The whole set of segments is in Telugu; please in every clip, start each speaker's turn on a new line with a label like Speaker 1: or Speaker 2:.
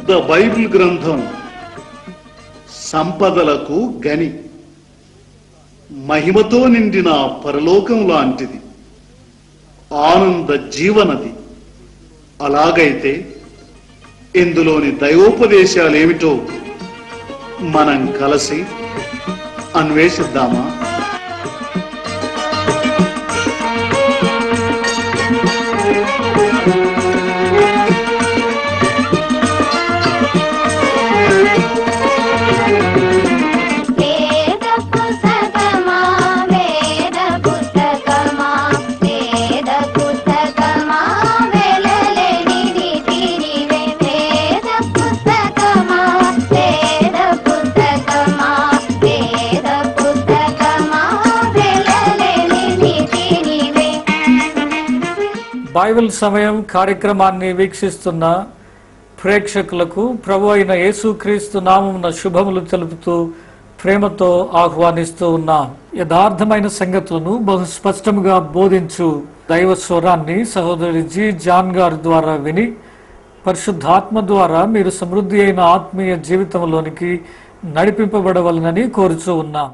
Speaker 1: పరిశుద్ధ బైబిల్ గ్రంథం సంపదలకు గని మహిమతో నిండిన పరలోకం లాంటిది ఆనంద జీవనది అలాగైతే ఇందులోని దైవోపదేశాలేమిటో మనం కలిసి అన్వేషిద్దామా
Speaker 2: వేద పుస్తకమా వేద పుస్తకమా వేద పుస్తకమా వెలలేనిది తిరివే వేద పుస్తకమా వేద పుస్తకమా వేద పుస్తకమా వెలలేనిది తిరివే
Speaker 3: బైబిల్ సమయం కార్యక్రమాన్ని వీక్షిస్తున్న ప్రేక్షకులకు ప్రభు అయిన యేసుక్రీస్తు నామమున శుభములు తెలుపుతూ ప్రేమతో ఆహ్వానిస్తూ ఉన్నాం యథార్థమైన సంగతులను బహు స్పష్టంగా బోధించు దైవ స్వరాన్ని సహోదరి జి జాన్ గారి ద్వారా విని పరిశుద్ధాత్మ ద్వారా మీరు సమృద్ధి అయిన ఆత్మీయ జీవితంలోనికి నడిపింపబడవలనని కోరుచూ ఉన్నాం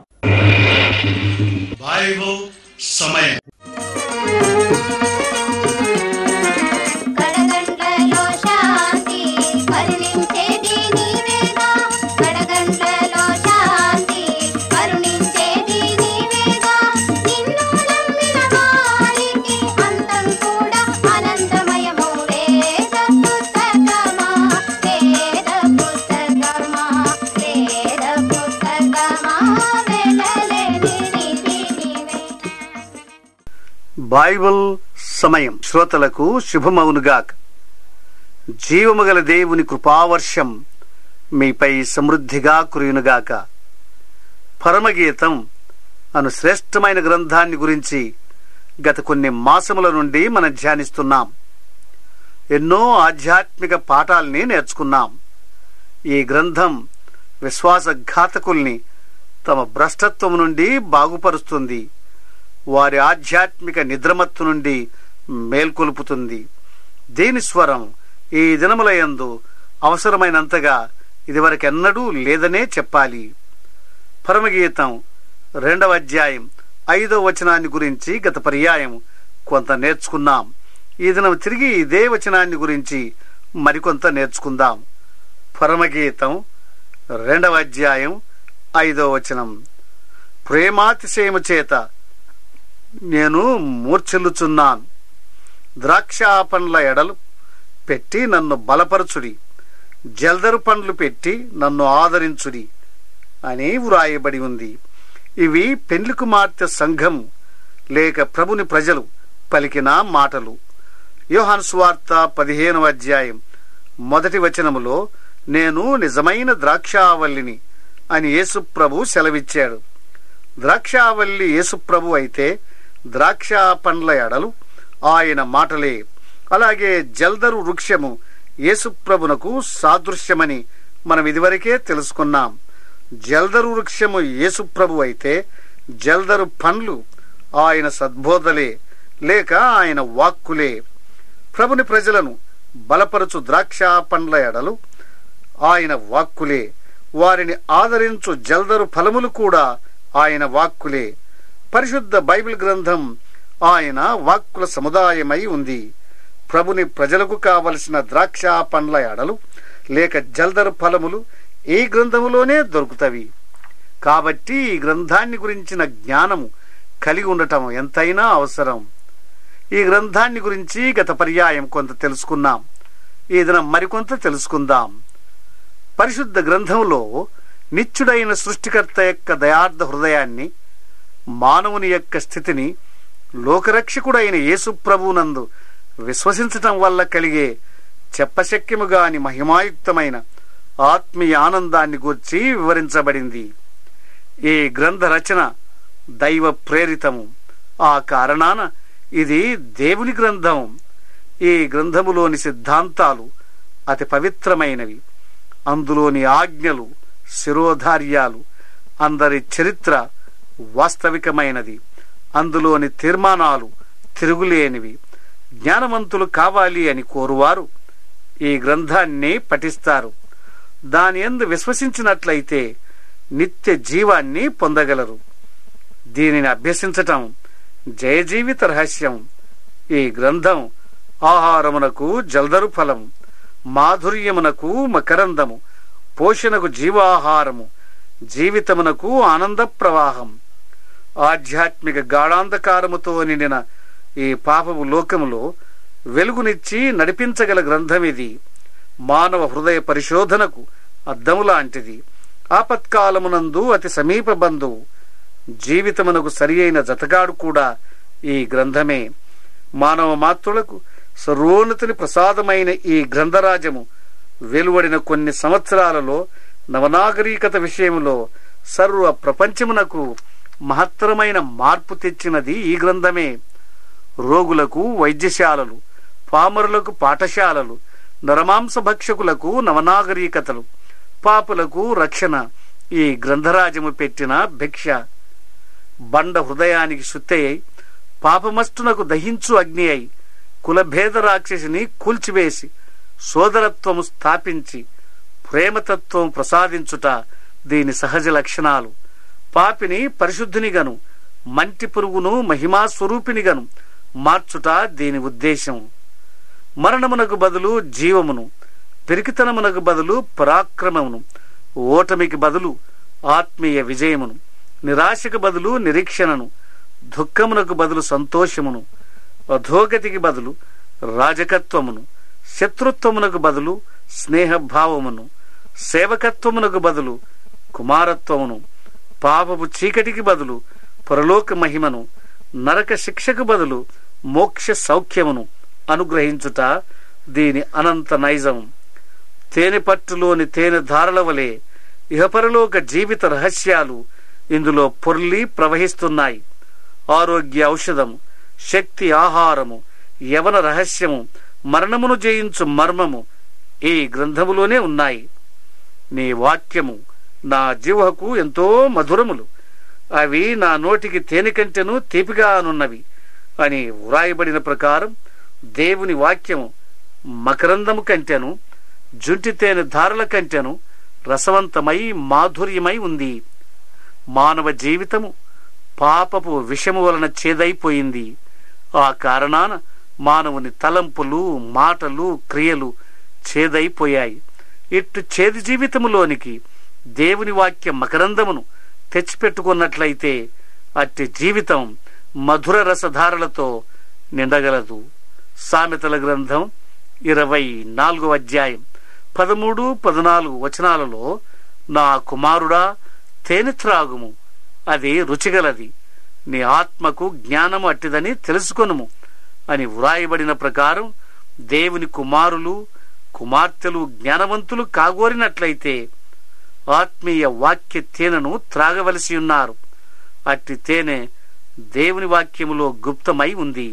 Speaker 4: బైబిల్ సమయం
Speaker 2: కడగండ్లలో శాంతి కరుణించేది నీవేగా కడగండ్లలో శాంతి కరుణించేది నీవేగా నిన్ను నమ్మిన వారికి అంతం కూడా ఆనందమయము వేద పుస్తకమా వేద పుస్తకమా వేద పుస్తకమా వెళ్ళలేని నీవే
Speaker 5: బైబిల్ సమయం శ్రోతలకు శుభమవునుగాక జీవము గల దేవుని కృపావర్షం మీపై సమృద్ధిగా కురియునుగాక పరమగీతం అను శ్రేష్టమైన గ్రంథాన్ని గురించి గత కొన్ని మాసముల నుండి మనం ధ్యానిస్తున్నాం ఎన్నో ఆధ్యాత్మిక పాఠాల్ని నేర్చుకున్నాం ఈ గ్రంథం విశ్వాసఘాతకుల్ని తమ భ్రష్టత్వం నుండి బాగుపరుస్తుంది వారి ఆధ్యాత్మిక నిద్రమత్తు నుండి మేల్కొల్పుతుంది దీని స్వరం ఈ దినములయందు అవసరమైనంతగా ఇదివరకెన్నడూ లేదనే చెప్పాలి పరమగీతం రెండవ అధ్యాయం ఐదో వచనాన్ని గురించి గత పర్యాయం కొంత నేర్చుకున్నాం ఈ దినం తిరిగి ఇదే వచనాన్ని గురించి మరికొంత నేర్చుకుందాం పరమగీతం రెండవ అధ్యాయం ఐదో వచనం ప్రేమాతిశయము చేత నేను మూర్ఛిల్లుచున్నాను ద్రాక్ష పండ్ల ఎడలు పెట్టి నన్ను బలపరచుడి జల్దరు పండ్లు పెట్టి నన్ను ఆదరించుడి అని వ్రాయబడి ఉంది ఇవి పెండ్లి కుమార్తె సంఘం లేక ప్రభుని ప్రజలు పలికిన మాటలు యోహాన్ స్వార్త పదిహేనవ అధ్యాయం మొదటి వచనములో నేను నిజమైన ద్రాక్షావల్లిని అని యేసుప్రభు సెలవిచ్చాడు ద్రాక్షావల్లి యేసుప్రభు అయితే ద్రాక్ష పండ్ల ఎడలు ఆయన మాటలే అలాగే జల్దరు వృక్షము యేసుప్రభునకు సాదృశ్యమని మనం ఇదివరకే తెలుసుకున్నాం జల్దరు వృక్షము యేసుప్రభు అయితే జల్దరు పండ్లు ఆయన సద్బోధలే లేక ఆయన వాక్కులే ప్రభుని ప్రజలను బలపరచు ద్రాక్ష పండ్ల ఎడలు ఆయన వాక్కులే వారిని ఆదరించు జల్దరు ఫలములు కూడా ఆయన వాక్కులే పరిశుద్ధ బైబిల్ గ్రంథం ఆయన వాక్కుల సముదాయమై ఉంది ప్రభుని ప్రజలకు కావలసిన ద్రాక్ష పండ్ల ఎడలు లేక జల్దరు ఫలములు ఈ గ్రంథములోనే దొరుకుతవి కాబట్టి ఈ గ్రంథాన్ని గురించిన జ్ఞానము కలిగి ఉండటం ఎంతైనా అవసరం ఈ గ్రంథాన్ని గురించి గత పర్యాయం కొంత తెలుసుకున్నాం ఈ దినం మరికొంత తెలుసుకుందాం పరిశుద్ధ గ్రంథంలో నిత్యుడైన సృష్టికర్త యొక్క దయార్థ హృదయాన్ని మానవుని యొక్క స్థితిని లోకరక్షకుడైన యేసుప్రభునందు విశ్వసించటం వల్ల కలిగే చెప్పశక్యముగాని మహిమాయుక్తమైన ఆత్మీయ ఆనందాన్ని గూర్చి వివరించబడింది ఈ గ్రంథ రచన దైవ ప్రేరితము ఆ కారణాన ఇది దేవుని గ్రంథం ఈ గ్రంథములోని సిద్ధాంతాలు అతి పవిత్రమైనవి అందులోని ఆజ్ఞలు శిరోధార్యాలు అందరి చరిత్ర వాస్తవికమైనది అందులోని తీర్మానాలు తిరుగులేనివి జ్ఞానవంతులు కావాలి అని కోరువారు ఈ గ్రంథాన్ని పఠిస్తారు దాని ఎందు విశ్వసించినట్లయితే నిత్య జీవాన్ని పొందగలరు దీనిని అభ్యసించటం జయజీవిత రహస్యం ఈ గ్రంథం ఆహారమునకు జల్దరు ఫలం మాధుర్యమునకు మకరందము పోషణకు జీవాహారము జీవితమునకు ఆనంద ప్రవాహం ఆధ్యాత్మిక గాఢాంధకారముతో నిండిన ఈ పాపపు లోకములో వెలుగునిచ్చి నడిపించగల గ్రంథం ఇది మానవ హృదయ పరిశోధనకు అద్దము లాంటిది ఆపత్కాలమునందు అతి సమీప బంధువు జీవితమునకు సరి అయిన జతగాడు కూడా ఈ గ్రంథమే మానవ మాతృలకు సర్వోన్నతిని ప్రసాదమైన ఈ గ్రంథరాజము వెలువడిన కొన్ని సంవత్సరాలలో నవనాగరికత విషయంలో సర్వ ప్రపంచమునకు మహత్తరమైన మార్పు తెచ్చినది ఈ గ్రంథమే రోగులకు వైద్యశాలలు పామరులకు పాఠశాలలు నరమాంస భక్షకులకు నవనాగరికతలు పాపులకు రక్షణ ఈ గ్రంథరాజము పెట్టిన భిక్ష బండ హృదయానికి శుద్ధి అయి పాపమస్తునకు దహించు అగ్ని అయి కులభేద రాక్షసిని కూల్చివేసి సోదరత్వము స్థాపించి ప్రేమతత్వం ప్రసాదించుట దీని సహజ లక్షణాలు పాపిని పరిశుద్ధినిగను మంటి పురుగును మహిమా స్వరూపినిగను మార్చుట దీని ఉద్దేశం మరణమునకు బదులు జీవమును పెరికితనమునకు బదులు పరాక్రమమును ఓటమికి బదులు ఆత్మీయ విజయమును నిరాశకు బదులు నిరీక్షణను దుఃఖమునకు బదులు సంతోషమును అధోగతికి బదులు రాజకత్వమును శత్రుత్వమునకు బదులు స్నేహభావమును సేవకత్వమునకు బదులు కుమారత్వమును పాపపు చీకటికి బదులు పరలోక మహిమను నరక శిక్షకు బదులు మోక్ష సౌఖ్యమును అనుగ్రహించుట దీని అనంత నైజం తేనె పట్టులోని తేనె ధారల వలె ఇహపరలోక జీవిత రహస్యాలు ఇందులో పొర్లి ప్రవహిస్తున్నాయి ఆరోగ్య ఔషధము శక్తి ఆహారము యవన రహస్యము మరణమును జయించు మర్మము ఈ గ్రంథములోనే ఉన్నాయి నీ వాక్యము నా జీవకు ఎంతో మధురములు అవి నా నోటికి తేనె కంటెను తీపిగా అనున్నవి అని వ్రాయబడిన ప్రకారం దేవుని వాక్యము మకరందము కంటెను జుంటి తేనె ధారల కంటెను రసవంతమై మాధుర్యమై ఉంది మానవ జీవితము పాపపు విషము వలన చేదైపోయింది ఆ కారణాన మానవుని తలంపులు మాటలు క్రియలు చేదైపోయాయి ఇట్టు చేదు జీవితములోనికి దేవుని వాక్య మకరందమును తెచ్చిపెట్టుకున్నట్లయితే అట్టి జీవితం మధుర రసధారలతో నిండగలదు సామెతల గ్రంథం ఇరవై నాలుగో అధ్యాయం పదమూడు పద్నాలుగు వచనాలలో నా కుమారుడా తేనె త్రాగుము అది రుచిగలది నీ ఆత్మకు జ్ఞానము అట్టిదని తెలుసుకొనుము అని వ్రాయబడిన ప్రకారం దేవుని కుమారులు కుమార్తెలు జ్ఞానవంతులు కాగోరినట్లయితే ఆత్మీయ వాక్య తేనెను త్రాగవలసి ఉన్నారు అట్టి తేనె దేవుని వాక్యములో గుప్తమై ఉంది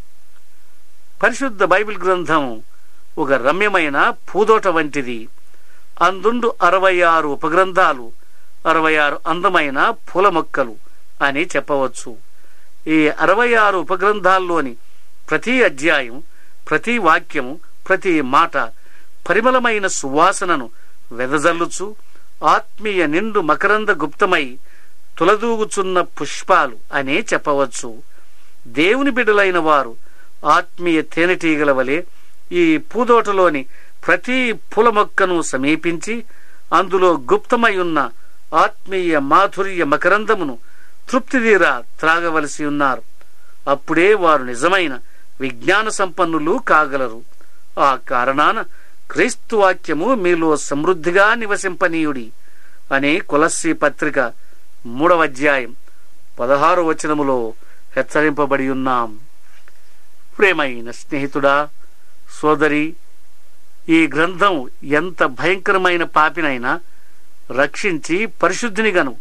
Speaker 5: పరిశుద్ధ బైబిల్ గ్రంథం ఒక రమ్యమైన పూదోట వంటిది అందుండు అరవై ఆరు ఉపగ్రంథాలు అరవై ఆరు అందమైన పూల మొక్కలు అని చెప్పవచ్చు ఈ అరవై ఆరు ఉపగ్రంథాల్లోని ప్రతి అధ్యాయం ప్రతి వాక్యము ప్రతి మాట పరిమళమైన సువాసనను వెదజల్లుచు ఆత్మీయ నిండు మకరంద గుప్తమై తులదూగుచున్న పుష్పాలు అనే చెప్పవచ్చు దేవుని బిడ్డలైన వారు ఆత్మీయ తేనెటీగల వలె ఈ పూదోటలోని ప్రతి పూల మొక్కను సమీపించి అందులో గుప్తమై ఉన్న ఆత్మీయ మాధుర్య మకరందమును తృప్తిదీరా త్రాగవలసి ఉన్నారు అప్పుడే వారు నిజమైన విజ్ఞాన సంపన్నులు కాగలరు ఆ కారణాన క్రీస్తు వాక్యము మీలో సమృద్ధిగా నివసింపనీయుడి అనే కులస్సి పత్రిక మూడవ అధ్యాయం పదహారు వచనములో హెచ్చరింపబడి ఉన్నాం ప్రేమైన స్నేహితుడా సోదరి ఈ గ్రంథం ఎంత భయంకరమైన పాపినైనా రక్షించి పరిశుద్ధినిగను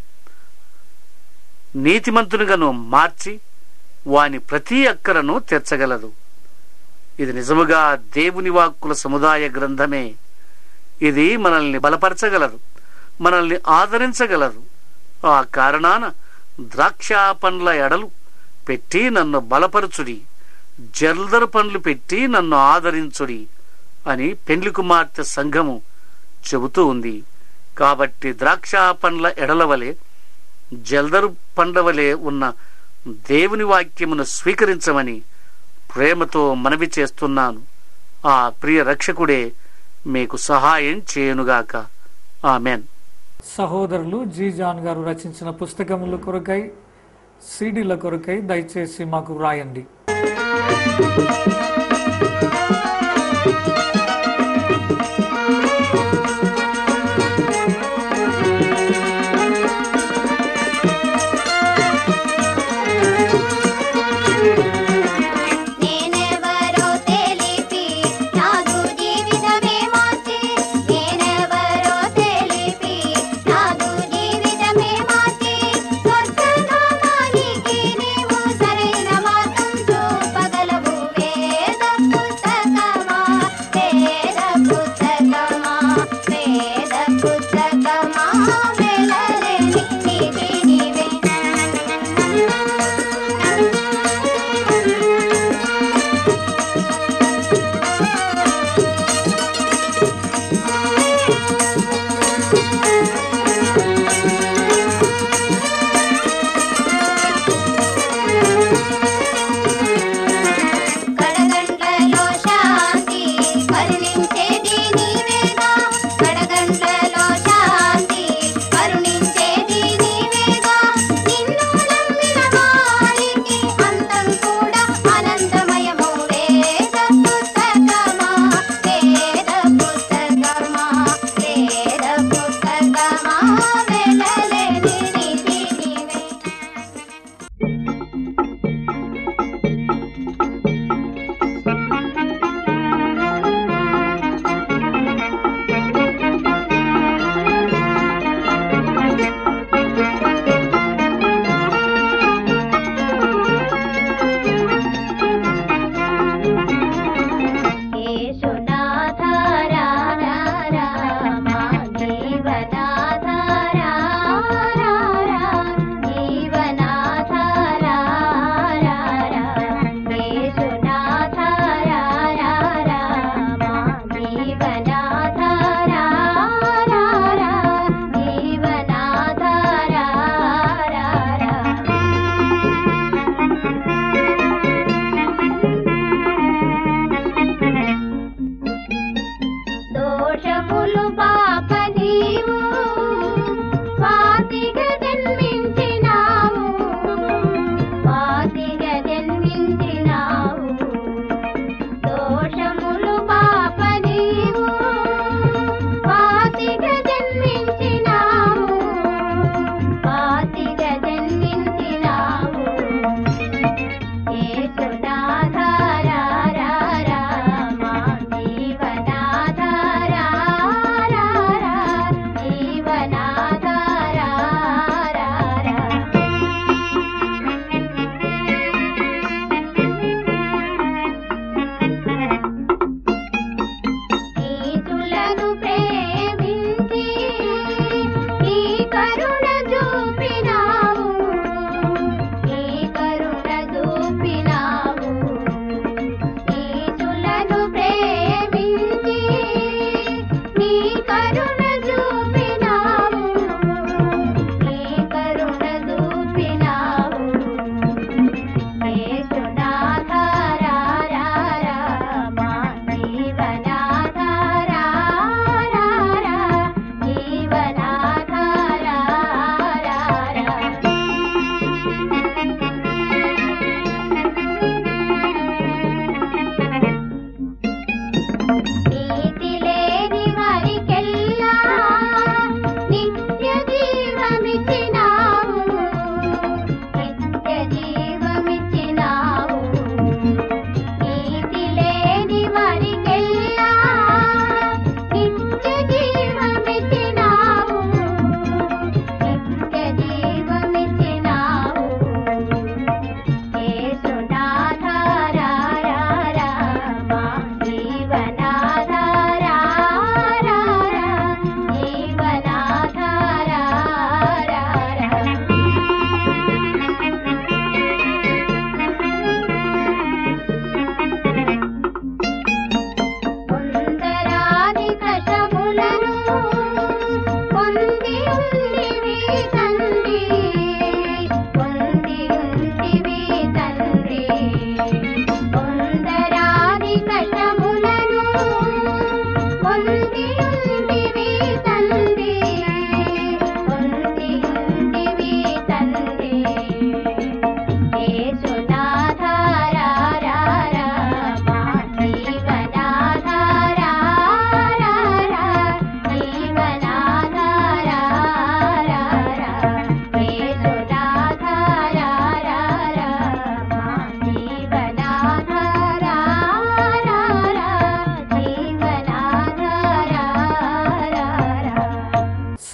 Speaker 5: నీతిమంతునిగను మార్చి వాని ప్రతి అక్కరను తీర్చగలదు ఇది నిజముగా దేవుని వాక్కుల సముదాయ గ్రంథమే ఇది మనల్ని బలపరచగలదు మనల్ని ఆదరించగలదు ఆ కారణాన ద్రాక్ష పండ్ల ఎడలు పెట్టి నన్ను బలపరచుడి జల్దరు పండ్లు పెట్టి నన్ను ఆదరించుడి అని పెండ్లి కుమార్తె సంఘము చెబుతూ ఉంది కాబట్టి ద్రాక్ష పండ్ల ఎడలవలే జల్దరు పండ్ల వలె ఉన్న దేవుని వాక్యమును స్వీకరించమని ప్రేమతో మనవి చేస్తున్నాను ఆ ప్రియ రక్షకుడే మీకు సహాయం చేయనుగాక ఆమెన్
Speaker 3: సహోదరులు జీ జాన్ గారు రచించిన పుస్తకముల కొరకై సీడీల కొరకై దయచేసి మాకు వ్రాయండి
Speaker 2: నేనెవరో తెలిపి నాదు జీవితమే మార్చి నేనెవరో తెలిపి నాదు జీవితమే మార్చి స్వర్గలోకానికి నీవు సరైన మార్గం చూపగలవు వేద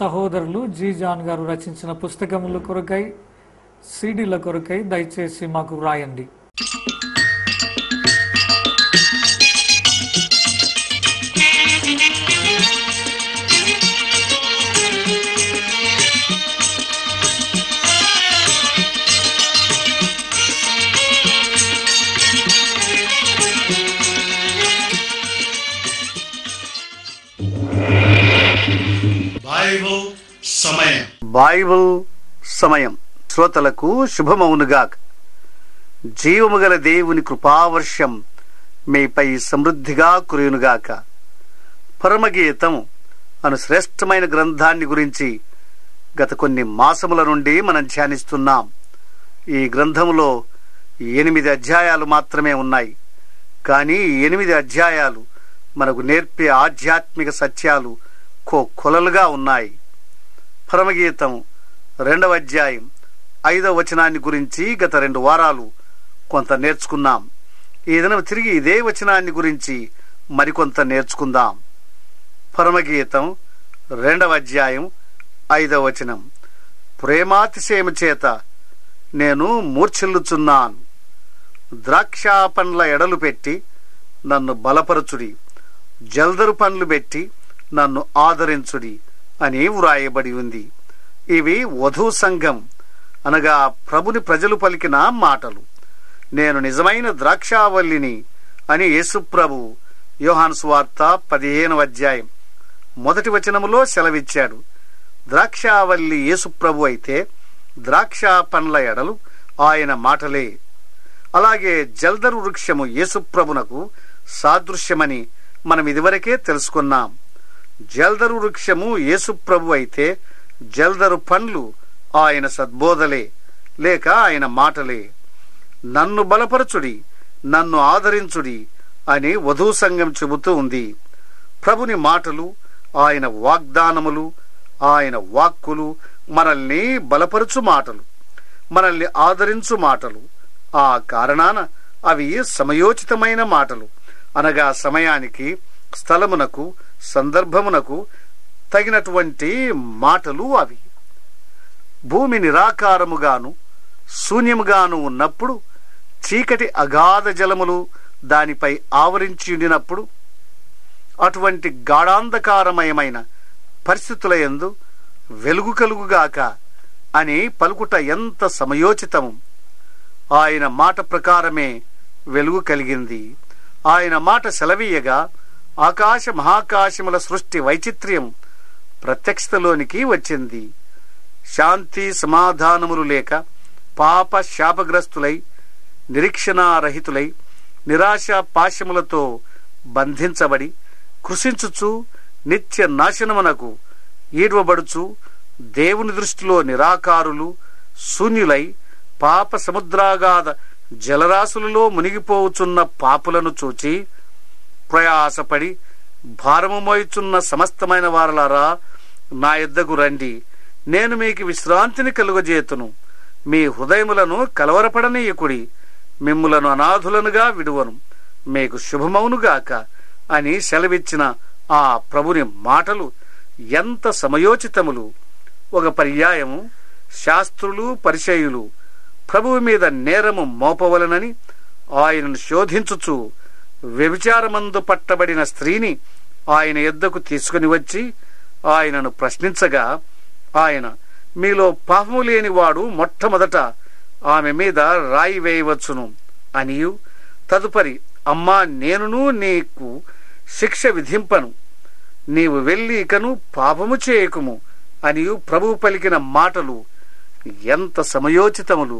Speaker 3: సహోదరులు జీ జాన్ గారు రచించిన పుస్తకముల కొరకై సీడీల కొరకై దయచేసి మాకు వ్రాయండి
Speaker 1: బైబుల్ సమయం
Speaker 5: బైబిల్ సమయం శ్రోతలకు శుభమవునుగాక జీవము గల దేవుని కృపావర్షం మీపై సమృద్ధిగా కురియునుగాక పరమగీతం అను శ్రేష్టమైన గ్రంథాన్ని గురించి గత కొన్ని మాసముల నుండి మనం ధ్యానిస్తున్నాం ఈ గ్రంథములో ఎనిమిది అధ్యాయాలు మాత్రమే ఉన్నాయి కానీ ఈ ఎనిమిది అధ్యాయాలు మనకు నేర్పే ఆధ్యాత్మిక సత్యాలు కో కొలలుగా ఉన్నాయి పరమగీతం రెండవ అధ్యాయం ఐదవ వచనాన్ని గురించి గత రెండు వారాలు కొంత నేర్చుకున్నాం ఈ దినం తిరిగి ఇదే వచనాన్ని గురించి మరికొంత నేర్చుకుందాం పరమగీతం రెండవ అధ్యాయం ఐదవ వచనం ప్రేమాతిశయము చేత నేను మూర్ఛిల్లుచున్నాను ద్రాక్షా పండ్ల ఎడలు పెట్టి నన్ను బలపరచుడి జల్దరు పండ్లు పెట్టి నన్ను ఆదరించుడి అని వ్రాయబడి ఉంది ఇవి వధూ సంఘం అనగా ప్రభుని ప్రజలు పలికిన మాటలు నేను నిజమైన ద్రాక్షావల్లిని అని యేసుప్రభు యోహాను సువార్త పదిహేనవ అధ్యాయం మొదటి వచనములో సెలవిచ్చాడు ద్రాక్షావల్లి యేసుప్రభు అయితే ద్రాక్ష పండ్ల ఎడలు ఆయన మాటలే అలాగే జల్దరు వృక్షము యేసుప్రభునకు సాదృశ్యమని మనం ఇదివరకే తెలుసుకున్నాం జల్దరు వృక్షము యేసుప్రభు అయితే జల్దరు పండ్లు ఆయన సద్బోధలే లేక ఆయన మాటలే నన్ను బలపరచుడి నన్ను ఆదరించుడి అని వధూ సంఘం చెబుతూ ఉంది ప్రభుని మాటలు ఆయన వాగ్దానములు ఆయన వాక్కులు మనల్ని బలపరచు మాటలు మనల్ని ఆదరించు మాటలు ఆ కారణాన అవి సమయోచితమైన మాటలు అనగా సమయానికి స్థలమునకు సందర్భమునకు తగినటువంటి మాటలు అవి భూమి నిరాకారముగాను శూన్యముగాను ఉన్నప్పుడు చీకటి అగాధ జలములు దానిపై ఆవరించి ఉండినప్పుడు అటువంటి గాఢాంధకారమయమైన పరిస్థితుల యందు వెలుగు కలుగుగాక అని పలుకుట ఎంత సమయోచితము ఆయన మాట ప్రకారమే వెలుగు కలిగింది ఆయన మాట సెలవీయగా ఆకాశ మహాకాశముల సృష్టి వైచిత్ర్యం ప్రత్యక్షతలోనికి వచ్చింది శాంతి సమాధానములు లేక పాప శాపగ్రస్తులై నిరీక్షణారహితులై నిరాశ పాశములతో బంధించబడి కృషించుచు నిత్య నాశనమునకు ఈడ్వబడుచు దేవుని దృష్టిలో నిరాకారులు శూన్యులై పాప సముద్రాగాధ జలరాశులలో మునిగిపోవుచున్న పాపులను చూచి ప్రయాసపడి భారము మోయుచున్న సమస్తమైన వారలారా నా యొద్దకు రండి నేను మీకు విశ్రాంతిని కలుగజేతును మీ హృదయములను కలవరపడనీయకుడి మిమ్ములను అనాథులనుగా విడువను మీకు శుభమౌనుగాక అని సెలవిచ్చిన ఆ ప్రభుని మాటలు ఎంత సమయోచితములు ఒక పర్యాయము శాస్త్రులు పరిచయులు ప్రభువు మీద నేరము మోపవలనని ఆయనను శోధించుచు వ్యభిచారమందు పట్టబడిన స్త్రీని ఆయన ఎద్దకు తీసుకుని వచ్చి ఆయనను ప్రశ్నించగా ఆయన మీలో పాపము లేనివాడు మొట్టమొదట ఆమె మీద రాయి వేయవచ్చును అనియు తదుపరి అమ్మా నేనును నీకు శిక్ష విధింపను నీవు వెళ్ళి ఇకను పాపము చేయకుము అనియు ప్రభువు పలికిన మాటలు ఎంత సమయోచితములు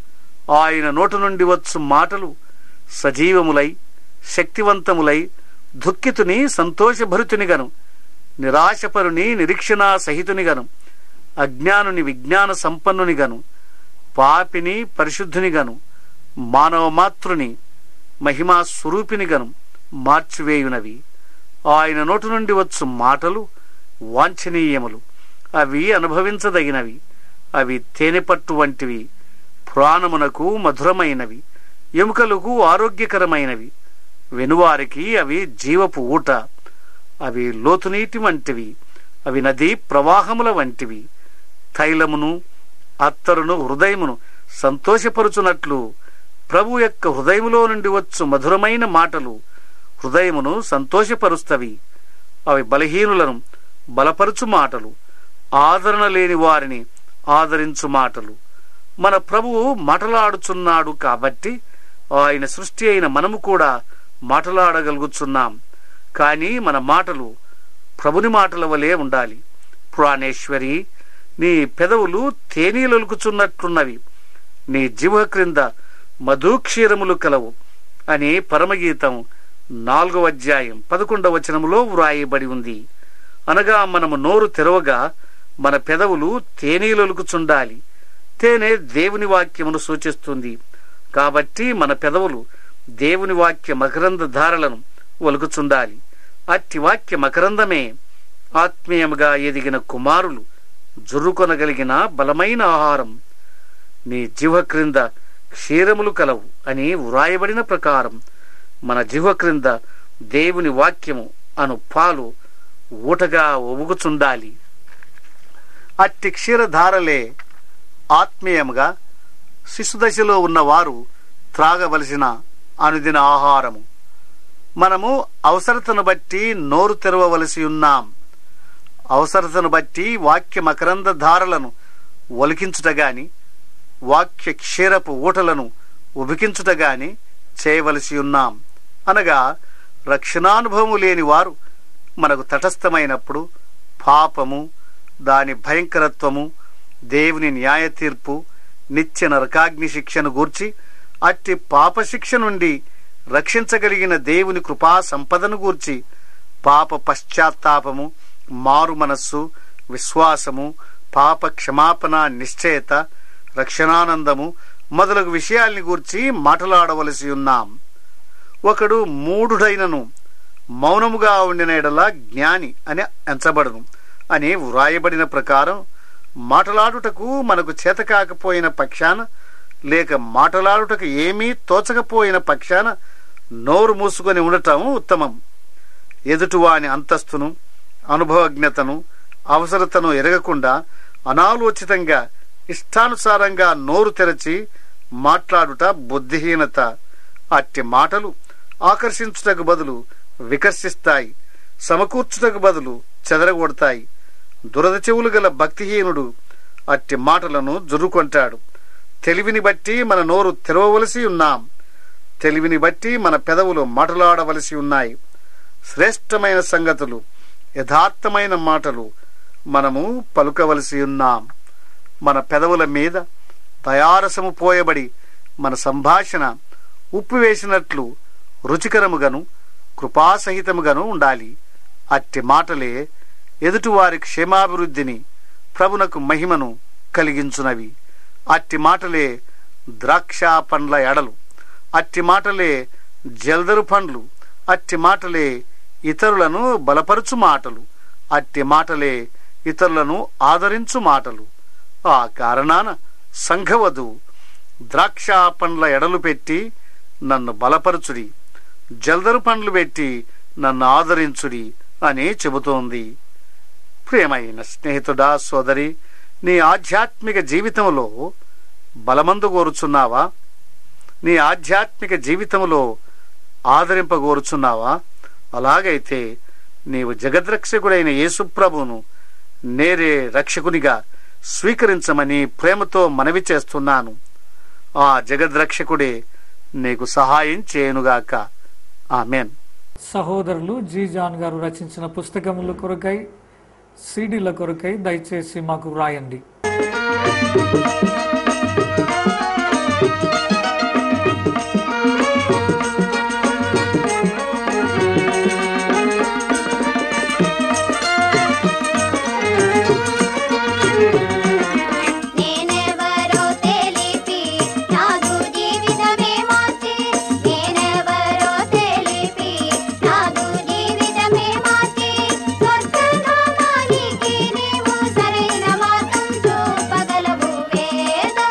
Speaker 5: ఆయన నోటి నుండి వచ్చు మాటలు సజీవములై శక్తివంతములై దుఃఖితుని సంతోషభరితునిగను నిరాశపరుని నిరీక్షణా సహితునిగను అజ్ఞానుని విజ్ఞాన సంపన్నునిగను పాపిని పరిశుద్ధునిగను మానవ మాతృని మహిమా స్వరూపినిగను మార్చివేయునవి ఆయన నోటి నుండి వచ్చు మాటలు వాంఛనీయములు అవి అనుభవించదగినవి అవి తేనెపట్టు వంటివి ప్రాణమునకు మధురమైనవి ఎముకలకు ఆరోగ్యకరమైనవి వెనువారికి అవి జీవపు ఊట అవి లోతునీటి వంటివి అవి నదీ ప్రవాహముల వంటివి తైలమును అత్తరును హృదయమును సంతోషపరుచున్నట్లు ప్రభు యొక్క హృదయములో నుండి వచ్చు మధురమైన మాటలు హృదయమును సంతోషపరుస్తవి అవి బలహీనులను బలపరుచు మాటలు ఆదరణ లేని వారిని ఆదరించు మాటలు మన ప్రభువు మాటలాడుచున్నాడు కాబట్టి ఆయన సృష్టి అయిన మనము కూడా మాటలాడగలుగుచున్నాం కానీ మన మాటలు ప్రభుని మాటల వలె ఉండాలి ప్రాణేశ్వరి నీ పెదవులు తేనీలొలుకుచున్నట్లున్నవి నీ జివ క్రింద మధుక్షీరములు కలవు అని పరమగీతం నాలుగవ అధ్యాయం పదకొండవ వచనములో వ్రాయబడి ఉంది అనగా మనము నోరు తెరవగా మన పెదవులు తేనీలొలుకుచుండాలి తేనె దేవుని వాక్యమును సూచిస్తుంది కాబట్టి మన పెదవులు దేవుని వాక్య మకరంద ధారలను ఒలుకుచుండాలి అట్టి వాక్య మకరందమే ఆత్మీయముగా ఎదిగిన కుమారులు జుర్రుకొనగలిగిన బలమైన ఆహారం నీ జిహ క్రింద క్షీరములు కలవు అని వ్రాయబడిన ప్రకారం మన జిహ క్రింద దేవుని వాక్యము అను పాలు ఊటగా ఒవుగుచుండాలి అట్టి క్షీరధారలే ఆత్మీయముగా శిశుదశలో ఉన్నవారు త్రాగవలసిన అనుదిన ఆహారము మనము అవసరతను బట్టి నోరు తెరవవలసి ఉన్నాం అవసరతను బట్టి వాక్య మకరంద ధారలను ఒలికించుట గాని వాక్య క్షీరపు ఊటలను ఉబికించుట గాని చేయవలసి ఉన్నాం అనగా రక్షణానుభవము లేని వారు మనకు తటస్థమైనప్పుడు పాపము దాని భయంకరత్వము దేవుని న్యాయ తీర్పు నిత్య నరకాగ్ని శిక్షను గూర్చి అట్టి పాప శిక్ష నుండి రక్షించగలిగిన దేవుని కృపా సంపదను గూర్చి పాప పశ్చాత్తాపము మారు మనస్సు విశ్వాసము పాప క్షమాపణ నిశ్చయత రక్షణానందము మొదలగు విషయాల్ని గూర్చి మాట్లాడవలసి ఉన్నాం ఒకడు మూఢుడైనను మౌనముగా ఉండిన ఎడల జ్ఞాని అని ఎంచబడును అని వ్రాయబడిన ప్రకారం మాటలాడుటకు మనకు చేత కాకపోయిన పక్షాన లేక మాటలాడుటకు ఏమీ తోచకపోయిన పక్షాన నోరు మూసుకొని ఉండటం ఉత్తమం ఎదుటివాని అంతస్తును అనుభవజ్ఞతను అవసరతను ఎరగకుండా అనాలోచితంగా ఇష్టానుసారంగా నోరు తెరచి మాట్లాడుట బుద్ధిహీనత అట్టి మాటలు ఆకర్షించుటకు బదులు వికర్షిస్తాయి సమకూర్చుటకు బదులు చెదరగొడతాయి దురద చెవులు గల భక్తిహీనుడు అట్టి మాటలను జుర్రుకొంటాడు తెలివిని బట్టి మన నోరు తెరవవలసి ఉన్నాం తెలివిని బట్టి మన పెదవులు మాటలాడవలసి ఉన్నాయి శ్రేష్టమైన సంగతులు యథార్థమైన మాటలు మనము పలుకవలసి ఉన్నాం మన పెదవుల మీద తయారసము పోయబడి మన సంభాషణ ఉప్పు వేసినట్లు రుచికరముగాను కృపాసహితముగాను ఉండాలి అట్టి మాటలే ఎదుటివారి క్షేమాభివృద్ధిని ప్రభునకు మహిమను కలిగించునవి అట్టి మాటలే ద్రాక్ష పండ్ల ఎడలు అట్టి మాటలే జల్దరు పండ్లు అట్టి మాటలే ఇతరులను బలపరుచు మాటలు అట్టి మాటలే ఇతరులను ఆదరించు మాటలు ఆ కారణాన సంఘవధు ద్రాక్ష పండ్ల ఎడలు పెట్టి నన్ను బలపరచుడి జల్దరు పండ్లు పెట్టి నన్ను ఆదరించుడి అని చెబుతోంది ప్రియమైన స్నేహితుడా సోదరి నీ ఆధ్యాత్మిక జీవితంలో బలమందు కోరుచున్నావా నీ ఆధ్యాత్మిక జీవితంలో ఆదరింపగోరుచున్నావా అలాగైతే నీవు జగద్రక్షకుడైన యేసుప్రభును నేరే రక్షకునిగా స్వీకరించమని ప్రేమతో మనవి చేస్తున్నాను ఆ జగద్రక్షకుడే నీకు సహాయం చేయనుగాక ఆమెన్
Speaker 3: సహోదరులు జీ జాన్ గారు రచించిన పుస్తకముల కొరకై సీడీల కొరకై దయచేసి మాకు వ్రాయండి
Speaker 2: నేనెవరో తెలిపి నాదు జీవితమే మార్చి నేనెవరో తెలిపి నాదు జీవితమే మార్చి స్వర్గలోకానికి నీవు సరైన మార్గం చూపగలవు వేద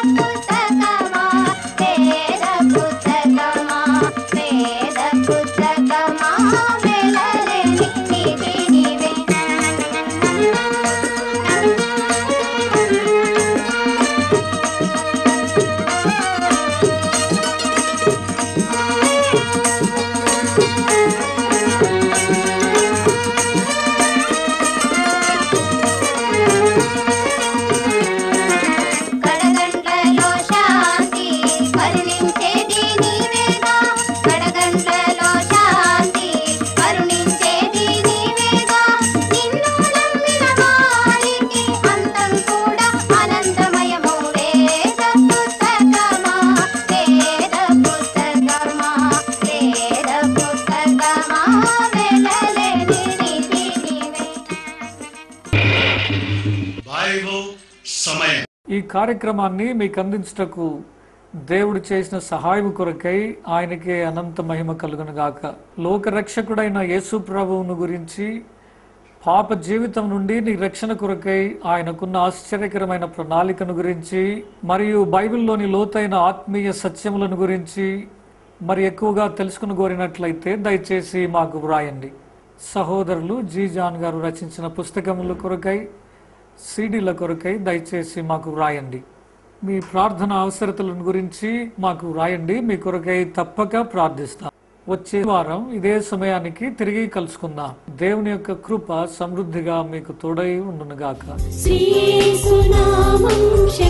Speaker 3: కార్యక్రమాన్ని మీకు అందించుటకు దేవుడు చేసిన సహాయం కొరకై ఆయనకే అనంత మహిమ కలుగును గాక లోకరక్షకుడైన యేసు ప్రభువును గురించి పాప జీవితం నుండి నీ రక్షణ కొరకై ఆయనకున్న ఆశ్చర్యకరమైన ప్రణాళికను గురించి మరియు బైబిల్లోని లోతైన ఆత్మీయ సత్యములను గురించి మరి ఎక్కువగా తెలుసుకుని కోరినట్లయితే దయచేసి మాకు వ్రాయండి సహోదరులు జీ జాన్ గారు రచించిన పుస్తకముల కొరకై సీడీల కొరకై దయచేసి మాకు వ్రాయండి మీ ప్రార్థన అవసరతలను గురించి మాకు వ్రాయండి మీ కొరకై తప్పక ప్రార్థిస్తాం వచ్చే వారం ఇదే సమయానికి తిరిగి కలుసుకుందాం దేవుని యొక్క కృప సమృద్ధిగా మీకు తోడై ఉండునుగాక
Speaker 4: శ్రీసునామం